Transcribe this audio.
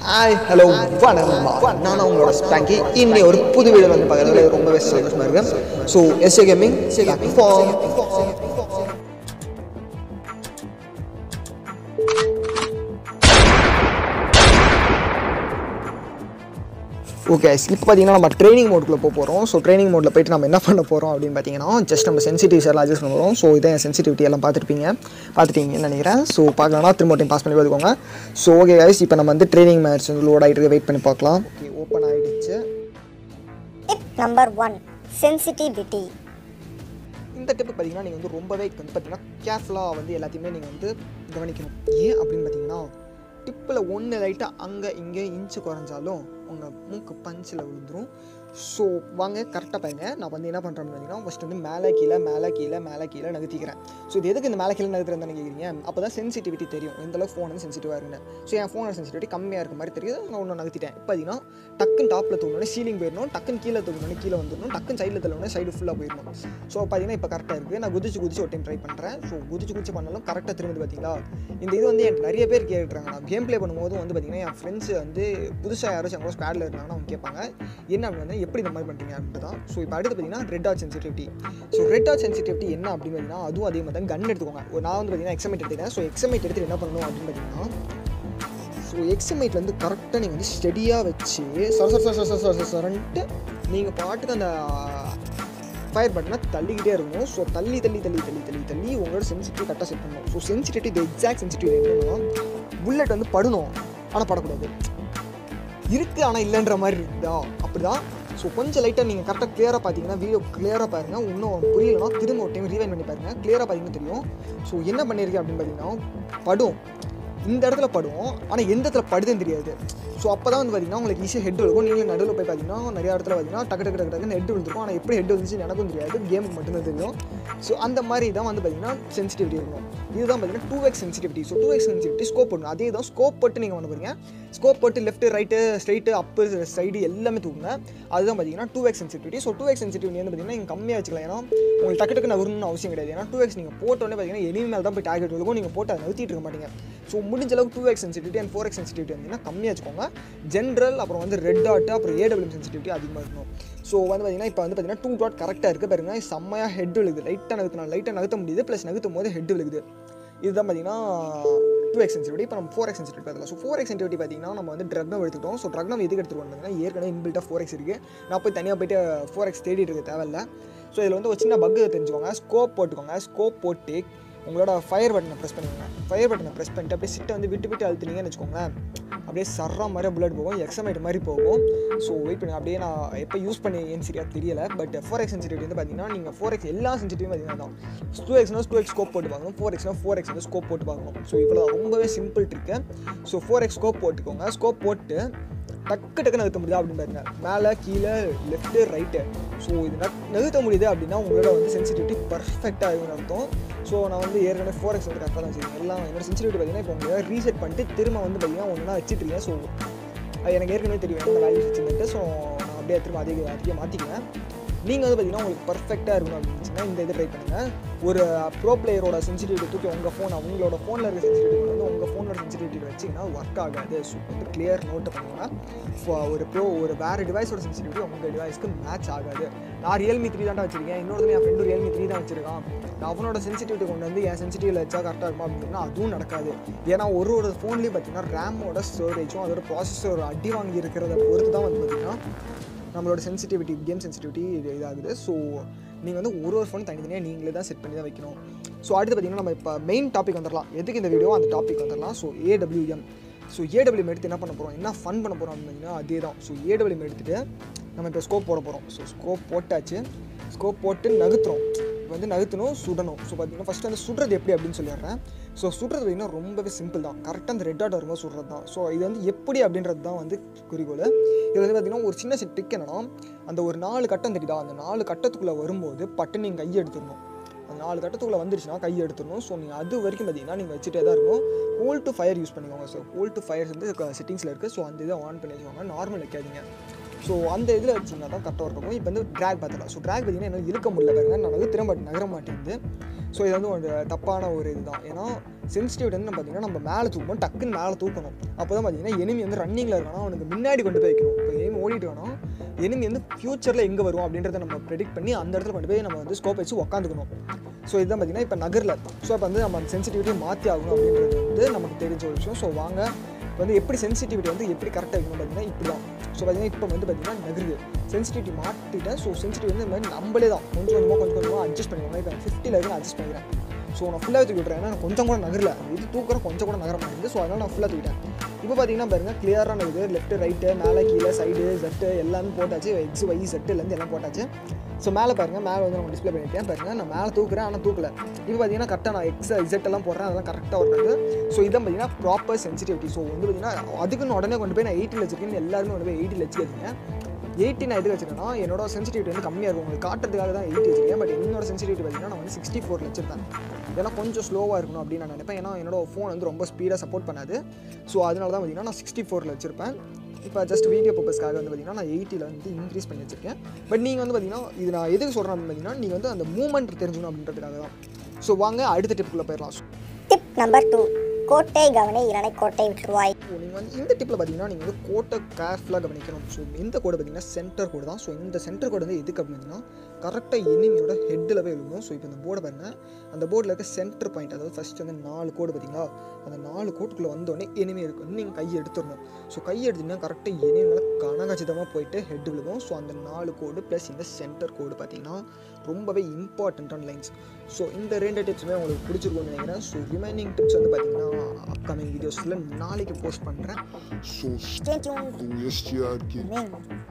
Hi hello வணக்கம் நான் உங்களோட ஸ்டாங்கி இன்னி ஒரு புது வீடியோ வந்து பார்க்குறதுல ரொம்பவே சந்தோஷமாக இருக்கேன் so S A gaming farm okay இப்போ பார்த்தீங்கன்னா நம்ம ட்ரைனிங் மோட்குள்ளே போக போகிறோம் ஸோ ட்ரைனிங் மோடில் போயிட்டு நம்ம என்ன பண்ண போகிறோம் அப்படின்னு பார்த்தீங்கன்னா ஜஸ்ட் நம்ம சென்சிட்டிவ்ஸ் எல்லாம் அட்ஜஸ்ட் பண்ண போகிறோம் ஸோ இதை சென்சிட்டிவிட்டி எல்லாம் பார்த்துருப்பீங்க பார்த்துட்டீங்கன்னு நினைக்கிறேன் ஸோ பார்க்கலாம்னா திரும்ப டைம் பாஸ் பண்ணி பார்த்துக்கோங்க ஸோ ஓகே கைஸ் இப்போ நம்ம வந்து ட்ரைனிங் மேட்ச் வந்து லோட் ஆகிட்டு வெயிட் பண்ணி பார்க்கலாம் ஓகே ஓப்பன் ஆகிடுச்சு டிப் நம்பர் ஒன் சென்சிட்டிவிட்டி இந்த டிப்பு பார்த்தீங்கன்னா நீங்கள் வந்து ரொம்பவே வந்து பார்த்தீங்கன்னா கேர்ஃபுல்லாக வந்து எல்லாத்தையுமே நீங்கள் வந்து கவனிக்கணும் ஏன் அப்படின்னு பார்த்தீங்கன்னா டிப்பில் ஒன்று லைட்டாக அங்கே இங்கே இன்ச்சு குறைஞ்சாலும் உங்கள் மூக்கு பஞ்சில் விழுந்துரும் ஸோ வாங்க கரெக்டாக பாருங்க நான் வந்து என்ன பண்ணுறேன் பார்த்தீங்கன்னா ஃபஸ்ட் வந்து மேலே கீழே மேலே கீழே மேலே கீழே நகர்த்திக்கிறேன் ஸோ இது எதுக்கு இந்த மேலே கீழே நகர்த்துறதுன்னு கேட்குறீங்க அப்போ தான் சென்சிட்டிவிட்டி தெரியும் எந்த அளவுக்கு ஃபோன் வந்து சென்சிட்டிவாக இருக்குன்னு ஸோ என் ஃபோனோட சென்சிட்டிவிட்டி கம்மியாக இருக்க மாதிரி தெரியுது நான் ஒன்று நகர்த்திட்டேன் இப்போ பார்த்தீங்கன்னா டக்குன்னு டாப்பில் தூக்கணும் சீலிங் போயிடணும் டக்குன்னு கீழே தூக்கணும் கீழே வந்துடணும் டக்குன்னு சைடில் தள்ளணும் சைடு ஃபுல்லாக போயிடணும் ஸோ பார்த்தீங்கன்னா இப்போ கரெக்டாக இருக்குது நான் குதிச்சு குதிச்சு ஒரு டைம் ட்ரை பண்ணுறேன் ஸோ குதிச்சு குதிச்சு பண்ணாலும் கரெக்டாக திரும்பி பார்த்தீங்களா இந்த இது வந்து எனக்கு நிறைய பேர் கேட்டுறாங்க நான் கேம் ப்ளே பண்ணும்போது வந்து பார்த்தீங்கன்னா என் ஃப்ரெண்ட்ஸ் வந்து புதுசாக யாராச்சும் கூட ஸ்குவாடில் இருந்தாங்கன்னா அவங்க கேட்பாங்க என்ன அப்படின்னு வந்து எப்படி இந்த மாதிரி பண்ணுறீங்க அப்படின்ட்டு தான் ஸோ இப்போ அடுத்து பார்த்தீங்கன்னா red dot sensitivity so red dot sensitivity என்ன அப்படின்னு பார்த்தீங்கன்னா அதுவும் அதே மாதிரி தான் கன் எடுத்துக்கோங்க ஒரு நான் வந்து பார்த்தீங்கன்னா எக்ஸாமேட் எடுத்துக்கிறேன் ஸோ எக்ஸாமேட் எடுத்து என்ன பண்ணணும் அப்படின்னு பார்த்தீங்கன்னா ஸோ எக்ஸமைட்டில் வந்து கரெக்டாக நீங்கள் வந்து ஸ்டெடியாக வச்சு சர சர சர சர சர சரன்ட்டு நீங்கள் பாட்டுக்கு அந்த ஃபயர் பட்டனை தள்ளிக்கிட்டே இருக்கணும் ஸோ தள்ளி தள்ளி தள்ளி தள்ளி தள்ளி தள்ளி உங்களோட சென்சிட்டிவ் கரெக்டாக செட் பண்ணணும் ஸோ சென்சிட்டிவிட்டி இது எக்ஸாக்ட் சென்சிட்டிவ் என்னன்னா புல்லட் வந்து படணும் ஆனால் படக்கூடாது இருக்குது ஆனால் இல்லைன்ற மாதிரி இருக்குதா அப்படி தான் ஸோ கொஞ்சம் லைட்டாக நீங்கள் கரெக்டாக கிளியராக பார்த்தீங்கன்னா வீடியோ கிளியராக பாருங்கள் இன்னும் புரியலனா திரும்ப ஒரு டைம் ரீவைன் பண்ணி பாருங்கள் கிளியராக பார்த்தீங்கன்னா தெரியும் ஸோ என்ன பண்ணியிருக்கேன் அப்படின்னு பார்த்தீங்கன்னா படும் இந்த இடத்துல படும் ஆனால் எந்த இடத்துல படுதுன்னு தெரியாது ஸோ அப்போ தான் வந்து பார்த்தீங்கன்னா உங்களுக்கு ஈஸியாக ஹெட் விழுக்கும் நீங்களும் நடுவில் போய் பார்த்தீங்கன்னா நிறைய இடத்துல பார்த்தீங்கன்னா டக்கு டக்கு டக்கு டக்குன்னு ஹெட் விழுந்துருக்கும் ஆனால் எப்படி ஹெட் வந்துச்சு எனக்கும் தெரியாது கேமுக்கு மட்டும்தான் தெரியும் ஸோ அந்த மாதிரி தான் வந்து பார்த்தீங்கன்னா சென்சிட்டிவிட்டி இருக்கும் இதுதான் பார்த்தீங்கன்னா two X sensitivity so two X sensitivity scope பண்ணணும் அதே தான் ஸ்கோப் போட்டு நீங்கள் பண்ண போறீங்க ஸ்கோப் போட்டு left right straight up side எல்லாமே தூக்குங்க அதுதான் பார்த்தீங்கன்னா two X sensitivity so two X sensitivity வந்து பார்த்தீங்கன்னா நீங்கள் கம்மியாக வச்சுக்கலாம் ஏன்னா உங்களுக்கு டக்கு டக்கு நகரணும்னு அவசியம் கிடையாது ஏன்னா டூ எக்ஸ் நீங்கள் போட்டோன்னே பார்த்தீங்கன்னா எனிமி மேலே தான் போய் டார்கெட் இருக்கும் நீங்கள் போட்டு அதை நிறுத்திட்டு இருக்க மாட்டீங்க ஸோ முடிஞ்ச அளவுக்கு two X sensitivity and four X sensitivity வந்தீங்கன்னா கம்மியாக வச்சுக்கோங்க ஜென்ரல் அப்புறம் வந்து ரெட் டாட் அப்புறம் ஏடபிள்யூ சென்சிட்டிவிட்டி அதிகமாக இருக்கணும் ஸோ வந்து பார்த்தீங்கன்னா இப்போ வந்து பார்த்தீங்கன்னா டூ டாட் கரெக்டாக இருக்குது பாருங்க செம்மையாக ஹெட் விழுகுது லைட்டாக நகர்த்தணும் லைட்டாக நகர்த்த முடியுது ப்ளஸ் நகர்த்தும் போது ஹெட் விழுகுது இதுதான் பார்த்தீங்கன்னா டூ எக்ஸ் சென்சிட்டிவிட்டி இப்போ நம்ம ஃபோர் எக்ஸ் சென்சிட்டிவிட்டி பார்க்கலாம் ஸோ ஃபோர் எக்ஸ் சென்சிட்டிவிட்டி பார்த்தீங்கன்னா நம்ம வந்து ட்ரக்னம் எடுத்துக்கிட்டோம் ஸோ ட்ரக்னம் எதுக்கு எடுத்துகிட்டு வந்தாங்கன்னா ஏற்கனவே இன்பில்ட்டாக ஃபோர் எக்ஸ் இருக்குது நான் போய் தனியாக போயிட்டு ஃபோர் எக்ஸ் தேடிட்டு இருக்க தேவையில்ல ஸோ இதில் வந்து ஒரு சின்ன பக்கு தெரிஞ்சுக்கோங்க ஸ்கோப் போட்டுக்கோங்க ஸ்கோப் போட்டு உங்களோட ஃபயர் பட்டனை ப்ரெஸ் பண்ணிக்கோங்க ஃபயர் பட்டனை ப்ரெஸ் பண்ணிட்டு அப்படியே சிட்டை வந்து விட்டு விட்டு அழுத்துனீங்கன்னு வச்சுக்கோங்களேன் அப்படியே சர்றா மாதிரி புல்லட் போகும் எக்ஸமைட் மாதிரி போகும் ஸோ வெயிட் பண்ணுங்க அப்படியே நான் எப்போ யூஸ் பண்ணி ஏன் சரியாக தெரியல பட் ஃபோர் எக்ஸ் சென்சிட்டிவிட்டி வந்து பார்த்தீங்கன்னா நீங்கள் ஃபோர் எக்ஸ் எல்லா சென்சிட்டிவும் பார்த்தீங்கன்னா தான் டூ எக்ஸ்னா டூ எக்ஸ் ஸ்கோப் போட்டு பார்க்கணும் ஃபோர் எக்ஸ்னா ஃபோர் எக்ஸ் வந்து ஸ்கோப் போட்டு பார்க்கணும் ஸோ இவ்வளோ ரொம்பவே simple trick so four X scope போட்டுக்கோங்க ஸ்கோப் போட்டு டக்கு டக்கு நகர்த்த முடியுதா அப்படின்னு பாருங்க மேலே கீழே லெஃப்ட்டு ரைட்டு ஸோ இது நக் நகர்த்த முடியுது அப்படின்னா உங்களோட வந்து சென்சிட்டிவிட்டி பர்ஃபெக்டாக இருக்குன்னு அர்த்தம் ஸோ நான் வந்து ஏற்கனவே ஃபோர் எக்ஸ் வந்து கரெக்டாக தான் வச்சுருக்கேன் எல்லாம் என்னோட சென்சிட்டிவிட்டி பார்த்தீங்கன்னா இப்போ உங்களை ரீசெட் பண்ணிட்டு திரும்ப வந்து பார்த்தீங்கன்னா ஒன்றா வச்சுட்ருக்கேன் ஸோ அது எனக்கு ஏற்கனவே தெரியும் என்னோட வேல்யூஸ் வச்சுருந்துட்டு ஸோ நான் அப்படியே திரும்ப அதிக அதிக மாற்றிக்குவேன் நீங்கள் வந்து பார்த்தீங்கன்னா உங்களுக்கு பர்ஃபெக்டாக இருக்கணும் அப்படின்னு இந்த இது ட்ரை பண்ணுங்கள் ஒரு ப்ரோ பிளேயரோட சென்சிட்டிவிட்டி தூக்கி உங்கள் ஃபோன் அவங்களோட ஃபோனில் இருக்க சென்சிட்டிவிட்டி வந்து உங்கள் ஃபோனோட சென்சிட்டிவிட்டி வச்சிங்கன்னா ஒர்க் ஆகாது ஸோ வந்து கிளியர் நோட்டு பண்ணுவாங்க ஸோ ஒரு ப்ரோ ஒரு வேறு டிவைஸோட சென்சிட்டிவிட்டி உங்கள் டிவைஸ்க்கு மேட்ச் ஆகாது நான் ரியல்மி த்ரீ தான் வச்சிருக்கேன் இன்னொருத்தர் என் ஃப்ரெண்டு ரியல்மி த்ரீ தான் வச்சிருக்கான் நான் அவனோட சென்சிட்டிவிட்டி கொண்டு வந்து என் சென்சிட்டிவில் வச்சா கரெக்டாக இருக்குமா அப்படின்னா அதுவும் நடக்காது ஏன்னா ஒரு ஒரு ஃபோன்லேயும் பார்த்தீங்கன்னா ரேமோட ஸ்டோரேஜும் அதோட ப்ராசஸர் அடி வாங்கி இருக்கிறத பொறுத்து தான் வந்து பார்த்தீங்கன்னா நம்மளோட சென்சிட்டிவிட்டி கேம் சென்சிட்டிவிட்டி இது இதாகுது ஸோ நீங்கள் வந்து ஒரு ஒரு ஃபோன் தனித்தனியாக நீங்களே தான் செட் பண்ணி தான் வைக்கணும் ஸோ அடுத்து பார்த்தீங்கன்னா நம்ம இப்போ மெயின் டாபிக் வந்துடலாம் எதுக்கு இந்த வீடியோ அந்த டாபிக் வந்துடலாம் ஸோ ஏடபிள்யூஎம் ஸோ ஏடபிள்யூஎம் எடுத்து என்ன பண்ண போகிறோம் என்ன ஃபன் பண்ண போகிறோம் அப்படின்னா அதே தான் ஸோ ஏடபிள்யூஎம் எடுத்துகிட்டு நம்ம இப்போ ஸ்கோப் போட போகிறோம் ஸோ ஸ்கோப் போட்டாச்சு ஸ்கோப் போட்டு நகுத்துறோம் இப்போ வந்து நகுத்தணும் சுடணும் ஸோ பார்த்தீங்கன்னா ஃபஸ்ட்டு வந்து சுடுறது எப்படி அப்படின்னு சொல்லிடுறேன் ஸோ சுடுறது பார்த்தீங்கன்னா ரொம்பவே சிம்பிள் தான் கரெக்டாக அந்த ரெட் ஆட் வரும்போது சுடுறது தான் ஸோ இது வந்து எப்படி அப்படின்றது தான் வந்து குறிக்கோள் இது வந்து பார்த்தீங்கன்னா ஒரு சின்ன ட்ரிக் என்னன்னா அந்த ஒரு நாலு கட்டம் தெரியுதா அந்த நாலு கட்டத்துக்குள்ளே வரும்போது பட்டு நீங்கள் கையை எடுத்துடணும் அந்த நாலு கட்டத்துக்குள்ளே வந்துருச்சுன்னா கையை எடுத்துடணும் ஸோ நீங்கள் அது வரைக்கும் பார்த்தீங்கன்னா நீங்கள் வச்சுட்டே தான் இருக்கும் ஹோல் டு ஃபயர் யூஸ் பண்ணிக்கோங்க ஸோ ஹோல் டு ஃபயர் வந்து செட்டிங்ஸில் இருக்குது ஸோ அந்த இதை ஆன் பண்ணி வச்சுக்கோங்க நார்மல் வைக்காதீங்க ஸோ அந்த இதில் வச்சிங்கன்னா தான் கரெக்டாக இருக்கும் இப்போ வந்து ட்ராக் பார்த்துக்கலாம் ஸோ ட்ராக் பார்த்தீங்கன்னா என்னால் இழுக்க முடியல பாருங்க நான் வந்து திரும்ப நகர மாட்டேங்குது ஸோ இது வந்து ஒரு தப்பான ஒரு இதுதான் ஏன்னா சென்சிட்டிவிட்டி வந்து நம்ம பார்த்தீங்கன்னா நம்ம மேலே தூக்கணும் டக்குன்னு மேலே தூக்கணும் அப்போ தான் பார்த்தீங்கன்னா எனிமி வந்து ரன்னிங்கில் இருக்கானா அவனுக்கு முன்னாடி கொண்டு போய் வைக்கணும் இப்போ எனிமி ஓடிட்டு வேணும் எனிமி வந்து ஃப்யூச்சரில் எங்கே வரும் அப்படின்றத நம்ம ப்ரெடிக்ட் பண்ணி அந்த இடத்துல கொண்டு போய் நம்ம வந்து ஸ்கோப் வச்சு உக்காந்துக்கணும் ஸோ இதுதான் பார்த்தீங்கன்னா இப்போ நகரில் ஸோ இப்போ வந்து நம்ம சென்சிட்டிவிட்டியை மாற்றி ஆகணும் அப்படின்றது வந்து நமக்கு தெரிஞ்ச ஒரு விஷயம் ஸோ வாங்க இப்போ வந்து எப்படி சென்சிட்டிவிட்டி வந்து எப்படி கரெக்டாக இருக்கணும் பார்த்தீங்கன்னா இப்படி தான் ஸோ பார்த்தீங்கன்னா இப்போ வந்து பார்த்தீங்கன்னா நகருது சென்சிட்டிவிட்டி மாற்றிட்டேன் ஸோ சென்சிட்டிவ் வந்து இந்த மாதிரி நம்மளே தான் கொஞ்சம் கொஞ்சமாக கொஞ்சம் கொஞ்சமாக அட்ஜஸ்ட் பண்ணிக்கலாம் இப்போ ஃபிஃப்டியில் இருக்கு நான் அட்ஜஸ்ட் பண்ணிக்கிறேன் ஸோ நான் ஃபுல்லாக தூக்கி விட்றேன் ஏன்னா நான் கொஞ்சம் கூட நகரல இது தூக்குற கொஞ்சம் கூட நகர மாட்டேங்குது ஸோ அதனால் நான் ஃபுல்லாக தூக்கிட்டேன் இப்போ பார்த்தீங்கன்னா பாருங்க கிளியரான இது லெஃப்ட் ரைட்டு மேலே கீழே சைடு ஜெட்டு எல்லாமே போட்டாச்சு எக்ஸ் ஒய் ஜெட்டுலேருந்து எல்லாம் போட்டாச்சு ஸோ மேலே பாருங்கள் மேலே வந்து நம்ம டிஸ்ப்ளே பண்ணியிருக்கேன் பாருங்கள் நான் மேலே தூக்குறேன் ஆனால் தூக்கல இப்போ பார்த்தீங்கன்னா கரெக்டாக நான் எக்ஸ் இசட் எல்லாம் போடுறேன் அதெல்லாம் கரெக்டாக வருது ஸோ இதான் பார்த்தீங்கன்னா ப்ராப்பர் சென்சிட்டிவிட்டி ஸோ வந்து பார்த்தீங்கன்னா அதுக்குன்னு உடனே கொண்டு போய் நான் எயிட்டில் வச்சிருக்கேன் எல்லாருமே கொண்டு போய் எயிட்டில் வச்சுக்கிறீங்க எயிட்டி நான் எது வச்சிருக்கேன்னா என்னோட சென்சிட்டிவிட்டி வந்து கம்மியாக இருக்கும் உங்களுக்கு காட்டுறதுக்காக தான் எயிட்டி வச்சிருக்கேன் பட் என்னோட சென்சிட்டிவிட்டி பார்த்தீங்கன்னா நான் வந்து சிக்ஸ்டி ஃபோர் வச்சிருப்பேன் ஏன்னா கொஞ்சம் ஸ்லோவாக இருக்கணும் அப்படின்னு நான் நினைப்பேன் ஏன்னா என்னோட ஃபோன் வந்து ரொம்ப ஸ்பீடாக சப்போர்ட் பண்ணாது ஸோ அதனால தான் பார்த்தீங்கன்னா நான் சிக்ஸ்டி ஃபோரில் வச்சிருப்பேன் இப்போ ஜஸ்ட் வீடியோ பர்பஸ்க்காக வந்து பார்த்தீங்கன்னா நான் எயிட்டியில் வந்து இன்க்ரீஸ் பண்ணி வச்சிருக்கேன் பட் நீங்கள் வந்து பார்த்தீங்கன்னா இது நான் எதுக்கு சொல்கிறேன் அப்படின்னு பார்த்தீங்கன்னா நீங்கள் வந்து அந்த மூமெண்ட் தெரிஞ்சுக்கணும் அப்படின்றதுக்காக தான் ஸோ வாங்க அடுத்த டிப்புக்குள்ளே போயிடலாம் டிப் நம்பர் டூ கோட்டை கவனி இல்லைனா கோட்டை விட்டுருவாய் ஸோ நீங்கள் வந்து இந்த டிப்பில் பார்த்தீங்கன்னா நீங்கள் வந்து கோட்டை கேர்ஃபுல்லாக கவனிக்கணும் ஸோ இந்த கோடு பார்த்தீங்கன்னா சென்டர் கோடு தான் ஸோ இந்த சென்டர் கோடு வந்து எதுக்கு அப்படின்னா கரெக்டாக எனிமியோட ஹெட்டில் போய் விழுகும் ஸோ இப்போ இந்த போர்டை பாருங்கள் அந்த போர்டில் இருக்க சென்டர் பாயிண்ட் அதாவது ஃபஸ்ட் வந்து நாலு கோடு பார்த்தீங்களா அந்த நாலு கோட்டுக்குள்ளே வந்தோடனே எனிமி இருக்கும் நீங்கள் கையை எடுத்துடணும் ஸோ கையை எடுத்தீங்கன்னா கரெக்டாக எனிமி மேலே கனகச்சிதமாக போயிட்டு ஹெட் விழுகும் ஸோ அந்த நாலு கோடு ப்ளஸ் இந்த சென்டர் கோடு பார்த்தீங்கன்னா ரொம்பவே இம்பார்ட்டண்ட்டான லைன்ஸ் ஸோ இந்த ரெண்டு டிப்ஸுமே உங்களுக்கு பிடிச்சிருக்கும்னு நினைக்கிறேன் ஸோ ரிமைனிங் டிப்ஸ் வந்து பார்த்தீங்கன்னா அப்கமிங் வீடியோஸில் நாளைக்கு போஸ்ட் பண்ணுறேன் So Stay tuned. do este aqui. Amen.